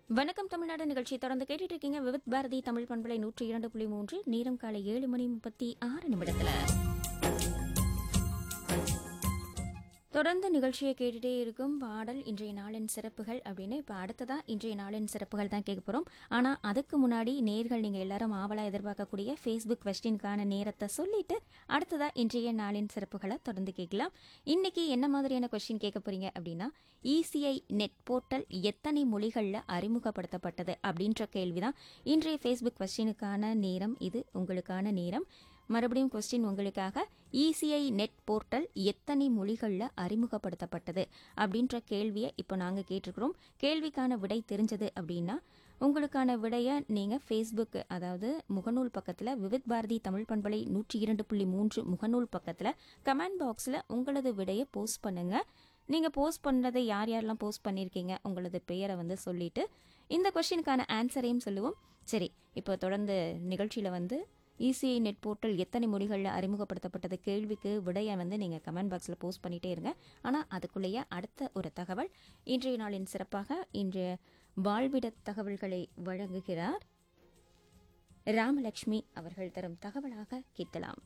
வணக்கம் தமிழ்நாடு நிகழ்ச்சி தொடர்ந்து கேட்டுட்டு இருக்கீங்க விவித் பாரதி தமிழ் பண்பலை நூற்றி இரண்டு புள்ளி மூன்று நேரம் காலை ஏழு மணி முப்பத்தி ஆறு நிமிடத்துல தொடர்ந்து நிகழ்ச்சியை கேட்டுட்டே இருக்கும் பாடல் இன்றைய நாளின் சிறப்புகள் அப்படின்னு இப்போ அடுத்ததா இன்றைய நாளின் சிறப்புகள் தான் கேட்க போகிறோம் ஆனால் அதுக்கு முன்னாடி நேர்கள் நீங்கள் எல்லாரும் ஆவலாக எதிர்பார்க்கக்கூடிய ஃபேஸ்புக் கொஸ்டினுக்கான நேரத்தை சொல்லிட்டு அடுத்ததா இன்றைய நாளின் சிறப்புகளை தொடர்ந்து கேட்கலாம் இன்னைக்கு என்ன மாதிரியான கொஸ்டின் கேட்க போறீங்க அப்படின்னா இசிஐ நெட் போர்ட்டல் எத்தனை மொழிகளில் அறிமுகப்படுத்தப்பட்டது அப்படின்ற கேள்விதான் இன்றைய ஃபேஸ்புக் கொஸ்டினுக்கான நேரம் இது உங்களுக்கான நேரம் மறுபடியும் கொஸ்டின் உங்களுக்காக இசிஐ நெட் போர்ட்டல் எத்தனை மொழிகளில் அறிமுகப்படுத்தப்பட்டது அப்படின்ற கேள்வியை இப்போ நாங்கள் கேட்டிருக்கிறோம் கேள்விக்கான விடை தெரிஞ்சது அப்படின்னா உங்களுக்கான விடையை நீங்கள் ஃபேஸ்புக் அதாவது முகநூல் பக்கத்தில் விவித் பாரதி தமிழ் பண்பலை நூற்றி இரண்டு புள்ளி மூன்று முகநூல் பக்கத்தில் கமெண்ட் பாக்ஸில் உங்களது விடையை போஸ்ட் பண்ணுங்கள் நீங்கள் போஸ்ட் பண்ணதை யார் யாரெல்லாம் போஸ்ட் பண்ணியிருக்கீங்க உங்களது பெயரை வந்து சொல்லிட்டு இந்த கொஸ்டினுக்கான ஆன்சரையும் சொல்லுவோம் சரி இப்போ தொடர்ந்து நிகழ்ச்சியில் வந்து இசிஐ நெட் போர்ட்டல் எத்தனை மொழிகளில் அறிமுகப்படுத்தப்பட்டது கேள்விக்கு விடையை வந்து நீங்கள் கமெண்ட் பாக்ஸில் போஸ்ட் பண்ணிட்டே இருங்க ஆனால் அதுக்குள்ளேயே அடுத்த ஒரு தகவல் இன்றைய நாளின் சிறப்பாக இன்றைய வாழ்விட தகவல்களை வழங்குகிறார் ராமலட்சுமி அவர்கள் தரும் தகவலாக கேட்கலாம்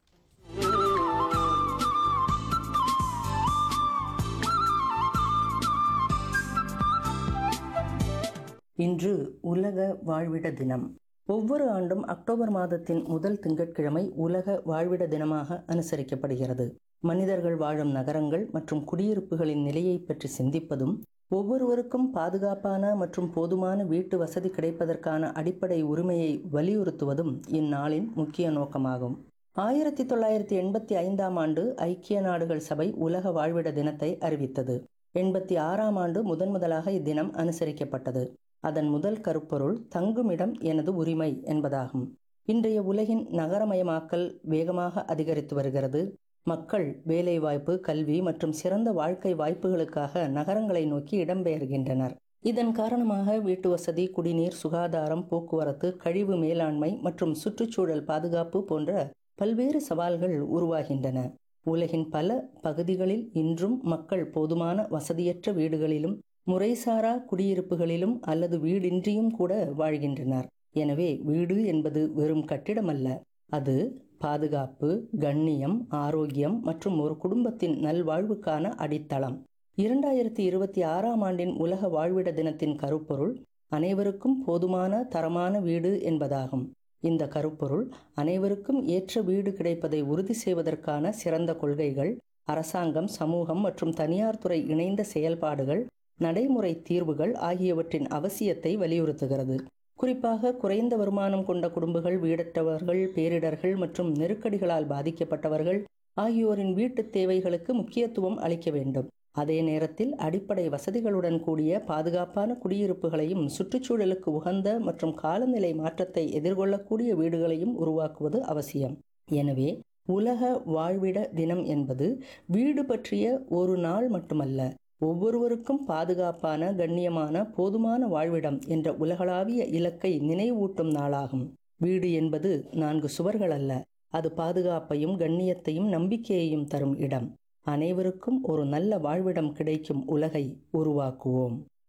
இன்று உலக வாழ்விட தினம் ஒவ்வொரு ஆண்டும் அக்டோபர் மாதத்தின் முதல் திங்கட்கிழமை உலக வாழ்விட தினமாக அனுசரிக்கப்படுகிறது மனிதர்கள் வாழும் நகரங்கள் மற்றும் குடியிருப்புகளின் நிலையை பற்றி சிந்திப்பதும் ஒவ்வொருவருக்கும் பாதுகாப்பான மற்றும் போதுமான வீட்டு வசதி கிடைப்பதற்கான அடிப்படை உரிமையை வலியுறுத்துவதும் இந்நாளின் முக்கிய நோக்கமாகும் ஆயிரத்தி தொள்ளாயிரத்தி எண்பத்தி ஐந்தாம் ஆண்டு ஐக்கிய நாடுகள் சபை உலக வாழ்விட தினத்தை அறிவித்தது எண்பத்தி ஆறாம் ஆண்டு முதன் முதலாக இத்தினம் அனுசரிக்கப்பட்டது அதன் முதல் கருப்பொருள் தங்குமிடம் எனது உரிமை என்பதாகும் இன்றைய உலகின் நகரமயமாக்கல் வேகமாக அதிகரித்து வருகிறது மக்கள் வேலைவாய்ப்பு கல்வி மற்றும் சிறந்த வாழ்க்கை வாய்ப்புகளுக்காக நகரங்களை நோக்கி இடம்பெயர்கின்றனர் இதன் காரணமாக வீட்டு வசதி குடிநீர் சுகாதாரம் போக்குவரத்து கழிவு மேலாண்மை மற்றும் சுற்றுச்சூழல் பாதுகாப்பு போன்ற பல்வேறு சவால்கள் உருவாகின்றன உலகின் பல பகுதிகளில் இன்றும் மக்கள் போதுமான வசதியற்ற வீடுகளிலும் முறைசாரா குடியிருப்புகளிலும் அல்லது வீடின்றியும் கூட வாழ்கின்றனர் எனவே வீடு என்பது வெறும் கட்டிடமல்ல அது பாதுகாப்பு கண்ணியம் ஆரோக்கியம் மற்றும் ஒரு குடும்பத்தின் நல்வாழ்வுக்கான அடித்தளம் இரண்டாயிரத்தி இருபத்தி ஆறாம் ஆண்டின் உலக வாழ்விட தினத்தின் கருப்பொருள் அனைவருக்கும் போதுமான தரமான வீடு என்பதாகும் இந்த கருப்பொருள் அனைவருக்கும் ஏற்ற வீடு கிடைப்பதை உறுதி செய்வதற்கான சிறந்த கொள்கைகள் அரசாங்கம் சமூகம் மற்றும் தனியார் துறை இணைந்த செயல்பாடுகள் நடைமுறை தீர்வுகள் ஆகியவற்றின் அவசியத்தை வலியுறுத்துகிறது குறிப்பாக குறைந்த வருமானம் கொண்ட குடும்பங்கள் வீடற்றவர்கள் பேரிடர்கள் மற்றும் நெருக்கடிகளால் பாதிக்கப்பட்டவர்கள் ஆகியோரின் வீட்டுத் தேவைகளுக்கு முக்கியத்துவம் அளிக்க வேண்டும் அதே நேரத்தில் அடிப்படை வசதிகளுடன் கூடிய பாதுகாப்பான குடியிருப்புகளையும் சுற்றுச்சூழலுக்கு உகந்த மற்றும் காலநிலை மாற்றத்தை எதிர்கொள்ளக்கூடிய வீடுகளையும் உருவாக்குவது அவசியம் எனவே உலக வாழ்விட தினம் என்பது வீடு பற்றிய ஒரு நாள் மட்டுமல்ல ஒவ்வொருவருக்கும் பாதுகாப்பான கண்ணியமான போதுமான வாழ்விடம் என்ற உலகளாவிய இலக்கை நினைவூட்டும் நாளாகும் வீடு என்பது நான்கு சுவர்கள் அல்ல அது பாதுகாப்பையும் கண்ணியத்தையும் நம்பிக்கையையும் தரும் இடம் அனைவருக்கும் ஒரு நல்ல வாழ்விடம் கிடைக்கும் உலகை உருவாக்குவோம்